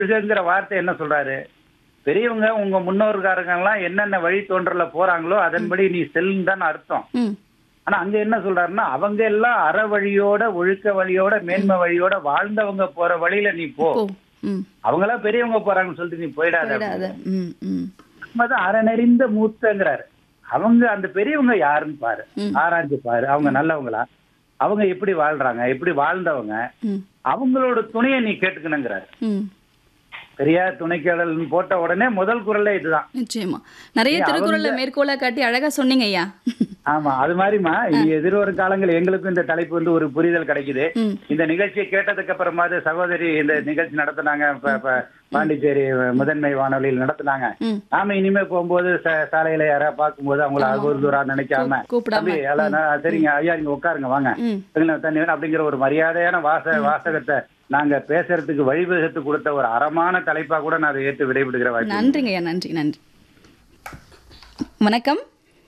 வாழ்கங்கிற வார்த்தை என்ன சொல்றாரு பெரியவங்க உங்க முன்னோர்காரங்க எல்லாம் என்னென்ன வழி தோன்றல போறாங்களோ அதன்படி நீ செல்லுன்னு தான் அர்த்தம் ம் ஆனா அங்க என்ன சொல்றாருன்னா அவங்க எல்லாம் அற வழியோட ஒழுக்க வழியோட மேன்மை வழியோட வாழ்ந்தவங்க போற வழியில நீ போ போ ம் அவங்க எல்லாம் பெரியவங்க போறாங்கன்னு சொல்லிட்டு நீ போயிடாத போயிடாத ம் ம் உண்மைதான் அறநெறிந்த மூத்தங்கிறாரு அவங்க அந்த பெரியவங்க யாருன்னு பாரு ம். ஆராய்ஞ்சு பாரு அவங்க நல்லவங்களா அவங்க எப்படி வாழ்றாங்க எப்படி வாழ்ந்தவங்க ம் அவங்களோட துணையை நீ கேட்டுக்கணுங்கிறாரு ம் பெரியார் துணைக்கடல் போட்ட உடனே முதல் குரலே இதுதான் நிச்சயமா நிறைய ஏய், திருக்குறள்ல மேற்கோளா காட்டி அழகா சொன்னீங்க ஐயா ஆமா அது மாதிரிமா இனி எதிர்வரும் காலங்கள் எங்களுக்கும் இந்த தலைப்பு வந்து ஒரு புரிதல் கிடைக்குது ம் இந்த நிகழ்ச்சியை கேட்டதுக்கு அப்புறமாவது சகோதரி இந்த நிகழ்ச்சி நடத்துனாங்க இப்ப- இப்ப பாண்டிச்சேரி முதன்மை வானொலியில் நடத்துனாங்க ம் நாம இனிமே போகும்போது ச- சாலையில யாராவது பார்க்கும்போது அவங்கள அகூர்தூரா நினைக்காம கூ- கூப்பிடாம. தம்பி, எல்லாம் நான் சரிங்க ஐயா நீங்க உட்காருங்க வாங்க ம் இல்ல, தண்ணி வேணும் அப்படிங்கிற ஒரு மரியாதையான வாச வாசகத்தை நாங்க பேசுறதுக்கு வழிவகுத்து கொடுத்த ஒரு அறமான தலைப்பா கூட நான் அதை ஏற்று விடைபெறுகிற வாய்ப்பு நன்றிங்க ஐயா நன்றி நன்றி வணக்கம்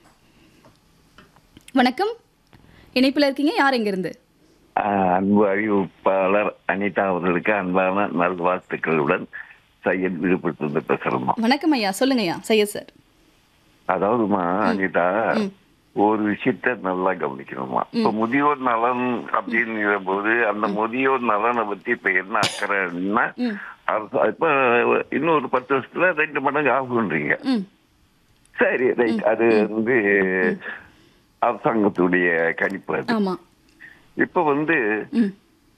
வணக்கம் இணைப்புல இருக்கீங்க யார் எங்க இருந்து ஆஹ் அன்பு அறிவிப்பாளர் அனிதா அவர்களுக்கு அன்பான நல்வாழ்த்துக்களுடன் சையத் விழுப்புரத்துல பேசுறோமா வணக்கம் ஐயா சொல்லுங்க ஐயா சையத் சார் அதாவதுமா அனிதா ம். ஒரு விஷயத்த நல்லா கவனிக்கணுமா இப்ப முதியோர் நலன் அப்படிங்கிற போது அந்த முதியோர் நலனை பத்தி இப்ப என்ன அக்கறைன்னா ம் அரசு- இப்ப இன்னும் ஒரு பத்து வருஷத்துல ரெண்டு மடங்கு ஆகுன்றீங்க ம் சரி ரைட் அது வந்து அரசாங்கத்துடைய கணிப்பு அது ஆமா இப்ப வந்து ம்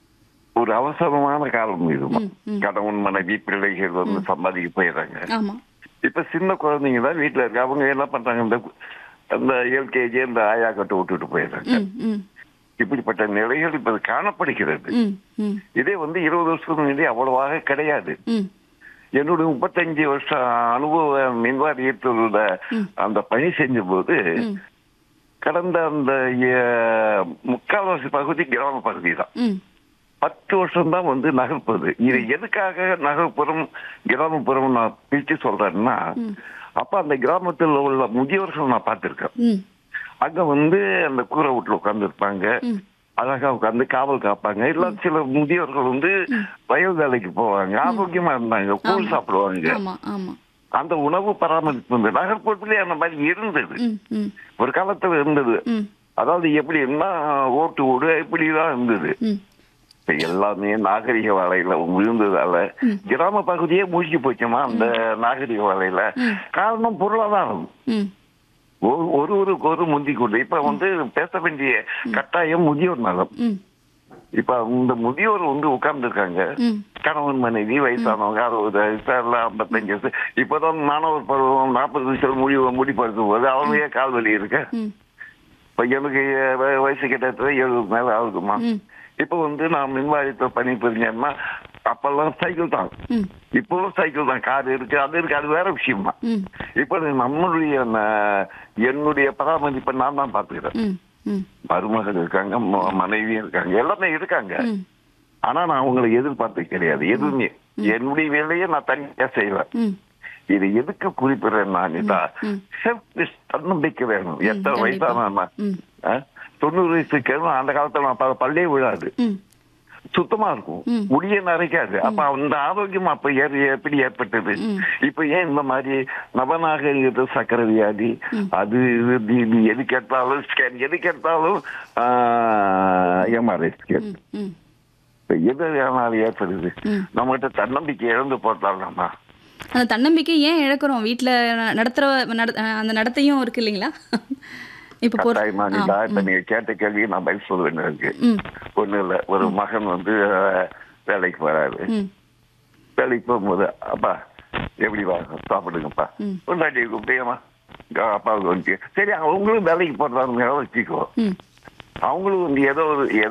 ஒரு அவசரமான காலம் இதுமா ம், ம். கணவன் மனைவி பிள்ளைகள் வந்து சம்பாதிக்க போயிடுறாங்க ஆமா இப்ப சின்ன குழந்தைங்க தான் வீட்டுல இருக்கு அவங்க என்ன பண்றாங்க இந்த அந்த எல்கேஜி இந்த ஆயா கட்ட விட்டுட்டு போயிடுறாங்க ம் ம் இப்படிப்பட்ட நிலைகள் இப்ப காணப்படுகிறது ம் ம் இதே வந்து இருபது வருஷத்துக்கு முன்னாடி அவ்வளவாக கிடையாது ம் என்னுடைய முப்பத்தஞ்சு வருஷம் அனுபவ மின்வாரியத்தில் அந்த பணி செஞ்ச போது ம் கடந்த அந்த அஹ், முக்கால்வாசி பகுதி கிராம பகுதி தான் ம் பத்து வருஷம் தான் வந்து நகர்ப்புறது இது எதுக்காக நகர்ப்புறம் கிராமப்புறம் நான் பிரிச்சு சொல்றேன்னா அப்ப அந்த கிராமத்தில் உள்ள முதியோர்கள் நான் பார்த்திருக்கேன் ம் அங்க வந்து அந்த கூரை வீட்டுல உட்கார்ந்து இருப்பாங்க ம் அழகா உட்கார்ந்து காவல் காப்பாங்க இல்ல சில முதியோர்கள் வந்து வயல் வேலைக்கு போவாங்க ஆரோக்கியமா இருந்தாங்க கூழ் சாப்பிடுவாங்க ஆமா ஆமா அந்த உணவு பராமரிப்பு வந்து நகர்ப்புறத்திலே அந்த மாதிரி இருந்தது ம் ம் ஒரு காலத்துல இருந்தது ம் அதாவது எப்படின்னா ஓட்டு ஓடு இப்படிதான் இருந்தது ம் இப்ப எல்லாமே நாகரிக வேலையில விழுந்ததால கிராம பகுதியே மூழ்கி போச்சுமா அந்த நாகரிக வேலையில காரணம் பொருளாதாரம் ம் ஒரு- ஒருவருக்கு ஒரு முந்தி கொண்டு இப்ப வந்து பேச வேண்டிய கட்டாயம் முதியோர் நலம் ம் இப்ப இந்த முதியோர் வந்து உட்கார்ந்து இருக்காங்க ம் கணவன் மனைவி வயசானவங்க அறுபது வயசு எல்லாம் ஐம்பத்தஞ்சு வயசு இப்பதான் மாணவர் பருவம் நாற்பது வயசுல முடி முடி படுத்தும் போது அவனுடைய கால் வலி இருக்கு ம் பையனுக்கு வ- வயசு கிட்டத்தட்ட எழுபது மேல ஆகுதுமா ம் இப்ப வந்து நான் மின்வாரியத்தை பணி புரிஞ்சேன்னா அப்பெல்லாம் சைக்கிள் தான் ம் இப்பவும் சைக்கிள் தான் கார் இருக்கு அது இருக்கு அது வேற விஷயமா ம் இப்ப நம்மளுடைய ந- என்னுடைய பராமரிப்பை நான் தான் பாத்துக்கிறேன் ம் ம் மருமகள் இருக்காங்க ம- மனைவி இருக்காங்க எல்லாமே இருக்காங்க ம் ஆனா நான் அவங்களை எதிர்பார்த்து கிடையாது எதுவுமே என்னுடைய வேலையை நான் தனியா செய்வேன் ம் இது எதுக்கு குறிப்பிடுறேன் நான் இதா ம். செல்ஃப் தன்னம்பிக்கை வேணும் எத்தனை கண்டிப்பா. வயசான ம் தொண்ணூறு வயசுக்கு அந்த காலத்துல நான் ப- பல்லே விழாது ம் சுத்தமா இருக்கும் ம். முடிய நரைக்காது அப்ப அந்த ஆரோக்கியம் அப்ப ஏறி எப்படி ஏற்பட்டது ம். இப்ப ஏன் இந்த மாதிரி நவநாகரிகத்து சக்கரை வியாதி அது இது இது எது கேட்டாலும் ஸ்கேன் எது கேட்டாலும் எம்ஆர்ஐ ஸ்கேன் ம் ம் இப்ப எது வேணாலும் ஏற்படுது ம். நம்மகிட்ட தன்னம்பிக்கை இழந்து போட்டாங்கம்மா அந்த தன்னம்பிக்கை ஏன் இழக்கிறோம் வீட்டில் நடத்துகிற நட அந்த நடத்தையும் இருக்கு இல்லைங்களா இப்போ பொறு கட்டாயமா ஆ, நீங்க இப்ப நீங்க கேட்ட கேள்வியை நான் பதில் சொல்ல வேண்டியது இருக்கு ம் ஒண்ணு இல்ல ஒரு மகன் வந்து அஹ், வேலைக்கு வராரு ம் வேலைக்கு போகும்போது அப்பா எப்படி வா சாப்பிடுங்கப்பா ம். பொண்டாட்டியை கூப்பிட்டேமா அப்பாவுக்கு வந்து சரி அவங்களும் வேலைக்கு போடுறாங்க வச்சுக்கோ ம் அவங்களும் வந்து ஏதோ ஒரு